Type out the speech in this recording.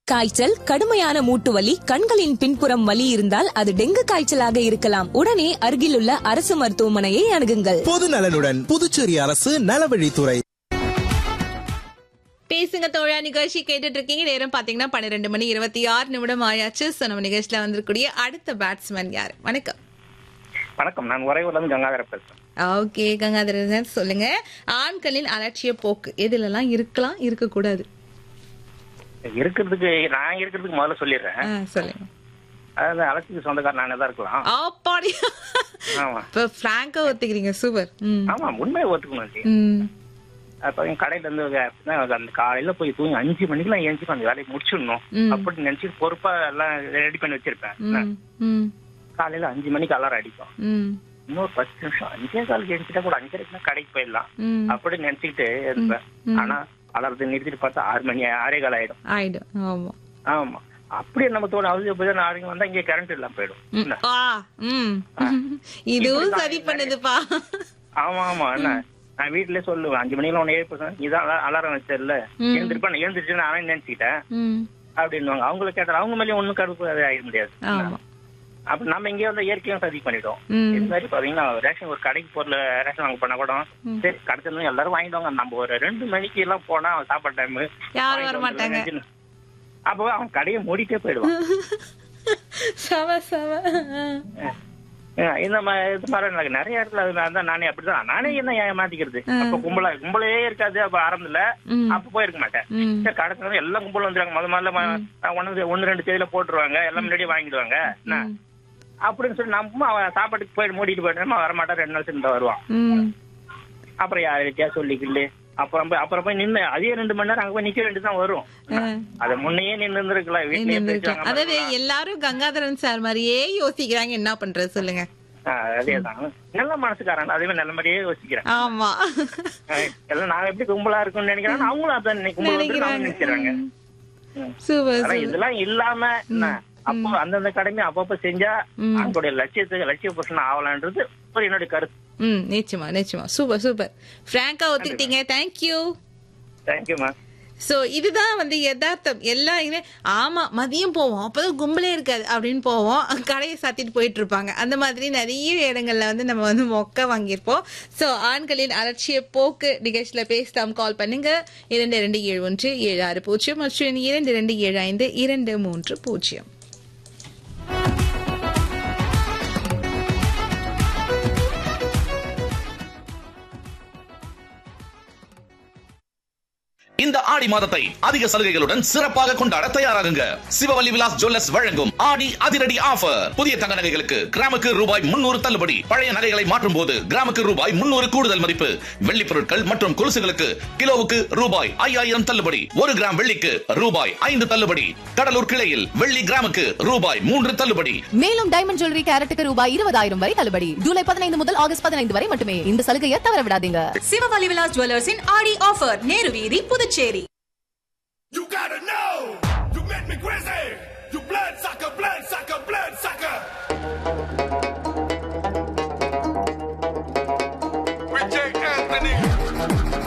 காய்ச்சல் கடுமையான மூட்டு வலி கண்களின் பின்புறம் வலி இருந்தால் அது டெங்கு காய்ச்சலாக இருக்கலாம் உடனே அருகிலுள்ள அரசு மருத்துவமனையை அணுகுங்கள் பொது நலனுடன் புதுச்சேரி அரசு நலவழித்துறை பேசுங்க தோழா நிகழ்ச்சி கேட்டுட்டு இருக்கீங்க நேரம் பாத்தீங்கன்னா பன்னிரெண்டு மணி இருபத்தி ஆறு நிமிடம் ஆயாச்சு So, நம்ம நிகழ்ச்சியில வந்திருக்கூடிய அடுத்த பேட்ஸ்மேன் யார் வணக்கம் வணக்கம் நான் உறையூர்ல இருந்து கங்காதர பேசுறேன் ஓகே கங்காதரன் சொல்லுங்க ஆண்களின் அலட்சிய போக்கு எதுலலாம் இருக்கலாம் இருக்கக்கூடாது இருக்கிறதுக்கு நான் இருக்கிறதுக்கு முதல்ல சொல்லிடுறேன் ஆ, சொல்லுங்க அதாவது அலட்சிக்கு சொந்தக்காரன் நானே தான் இருக்கலாம் ஆப்பாடி ஆமா இப்ப பிராங்கா ஒத்துக்கிறீங்க சூப்பர் ம் ஆமா உண்மையை ஒத்துக்கணும் இல்லையா ம் அப்ப என் கடையில இருந்து அப்படின்னா அந்த காலையில போய் தூங்கி அஞ்சு மணிக்கெல்லாம் ஏஞ்சி அந்த வேலையை முடிச்சிடணும் ம். அப்படின்னு நினைச்சு பொறுப்பா எல்லாம் ரெடி பண்ணி வச்சிருப்பேன் ம் ம் காலையில அஞ்சு மணிக்கு அலாரம் அடிக்கும் ம் இன்னொரு பத்து நிமிஷம் அஞ்சே காலுக்கு எழுந்துட்டா கூட அஞ்சரைக்கு கடைக்கு போயிடலாம் ம் அப்படின்னு நினைச்சுக்கிட்டு இருப்பேன் ஆனா அலாரத்தை நிறுத்திட்டு பார்த்தா ஆறு மணி ஆறே கால் ஆயிடும் ஆயிடும் ஆமா ஆமா அப்படியே நம்ம தோணும் அவசியம் போய் தான் நாளைக்கு வந்தா இங்கே கரண்ட் இல்லாம போயிடும் ம். என்ன? ஆ ம் இதுவும் இப்படிதான் சரி பண்ணுதுப்பா ஆமா ஆமா என்ன நான் வீட்லயே சொல்லுவேன் அஞ்சு மணிக்கு ஒன்னு எழுப்பு இதான் அலா- அலாரம் வச்சல ம். எழுந்திருப்பேன் எழுந்திருச்சு நானே நினைச்சுக்கிட்டேன் ம் அப்படின்னுவாங்க அவங்கள கேட்டாலும் அவங்க மேலயும் ஒண்ணும் கருப்பு அது ஆக முடியாது ஆமா அப்ப நம்ம இங்கே வந்து இயற்கையும் சதி பண்ணிட்டோம் ம். இது மாதிரி பாத்தீங்கன்னா ரேஷன் ஒரு கடைக்கு பொருள் ரேஷன் வாங்க போனா கூட சரி கடைசியில் எல்லாரும் வாங்கிடுவாங்க நம்ம ஒரு ரெண்டு மணிக்கு எல்லாம் போனா அவன் சாப்பாடு டைம் யாரும் வர மாட்டாங்க. அப்போ அவன் கடையை மூடிட்டே போயிடுவான் சவ சவ அஹ் இந்த மாதிரி இது மாதிரி எனக்கு நிறைய இடத்துல அது நான் தான் நானே அப்படிதான் நானே என்ன ஏமாத்திக்கிறது அப்ப கும்பலா கும்பலே இருக்காது அப்ப ஆரம்பத்துல ம். அப்ப போயிருக்க மாட்டேன் ம் சரி கடத்துல எல்லாம் கும்பல் வந்துருவாங்க முத முதல்ல ம- ஒண்ணு ஒண்ணு ரெண்டு தேதியில போட்டுருவாங்க எல்லாம் முன்னாடியே வாங்கிடுவாங்க என்ன? அப்படின்னு சொல்லி நம்ம அவன் சாப்பாட்டுக்கு போயிட்டு மூடிட்டு போயிட்டு வரமாட்டான் ரெண்டு நாள் சேர்ந்து வருவான் ம் அப்புறம் யாருக்கிட்டயா சொல்லிக்கிட்டு அப்புறம் போய் அப்புறம் போய் நின்னு அதே ரெண்டு மணி நேரம் அங்க போய் நிக்க வேண்டியது தான் வரும் அத முன்னையே நின்று இருந்திருக்கலாம் வீட்லயே நின்னுருக்கலாம். பேசுவாங்க அதாவது எல்லாரும் கங்காதரன் சார் மாதிரியே யோசிக்கிறாங்க என்ன பண்றது சொல்லுங்க ஆஹ் அதேதான் நல்ல மனசுக்காரன் அதே மாதிரி நல்ல மாதிரியே யோசிக்கிறேன் ஆமா ஆஹ் எல்லாம் நான் எப்படி கும்பலா இருக்கும்னு நினைக்கிறேன் அவங்களும் அதான் நினை- கும்பல் வந்து நாம நினைக்கிறாங்க ம். சூப்பர் ஆனா இதெல்லாம் இல்லாம என்ன, அப்போ அந்தந்த கடமை அப்பப்ப செஞ்சா அவங்களுடைய லட்சியத்துக்கு லட்சிய புருஷன் ஆகலான்றது ஒரு என்னுடைய கருத்து ம் நிச்சயமா நிச்சயமா சூப்பர் சூப்பர் ஃப்ராங்கா ஒத்துக்கிட்டீங்க தேங்க்யூ தேங்க்யூமா சோ இதுதான் வந்து யதார்த்தம் எல்லாருமே ஆமா மதியம் போவோம் அப்பதான் கும்பலே இருக்காது அப்படின்னு போவோம் கடையை சாத்திட்டு போயிட்டு இருப்பாங்க அந்த மாதிரி நிறைய இடங்கள்ல வந்து நம்ம வந்து மொக்க வாங்கியிருப்போம் சோ ஆண்களின் அலட்சிய போக்கு நிகழ்ச்சியில பேசலாம் கால் பண்ணுங்க இரண்டு இரண்டு ஏழு ஒன்று ஏழு ஆறு பூஜ்ஜியம் மற்றும் இரண்டு இரண்டு ஏழு ஐந்து இரண்டு மூன்று பூஜ்ஜியம் இந்த ஆடி மாதத்தை அதிக சலுகைகளுடன் சிறப்பாக கொண்டாட தயாராகுங்க சிவவல்லி விலாஸ் ஜுவல்லர்ஸ் வழங்கும் ஆடி அதிரடி ஆஃபர் புதிய தங்க நகைகளுக்கு கிராமுக்கு ரூபாய் முன்னூறு தள்ளுபடி பழைய நகைகளை மாற்றும் போது கிராமுக்கு ரூபாய் முன்னூறு கூடுதல் மதிப்பு வெள்ளி பொருட்கள் மற்றும் கொலுசுகளுக்கு கிலோவுக்கு ரூபாய் ஐயாயிரம் தள்ளுபடி ஒரு கிராம் வெள்ளிக்கு ரூபாய் ஐந்து தள்ளுபடி கடலூர் கிளையில் வெள்ளி கிராமுக்கு ரூபாய் மூன்று தள்ளுபடி மேலும் டைமண்ட் ஜுவல்லரி கேரட்டுக்கு ரூபாய் இருபதாயிரம் வரை தள்ளுபடி ஜூலை பதினைந்து முதல் ஆகஸ்ட் பதினைந்து வரை மட்டுமே இந்த சலுகையை தவற விடாதீங்க சிவவலி விலாஸ் ஜுவல்லர்ஸின் ஆடி ஆஃபர் நேரு வீதி புதுச்சேரி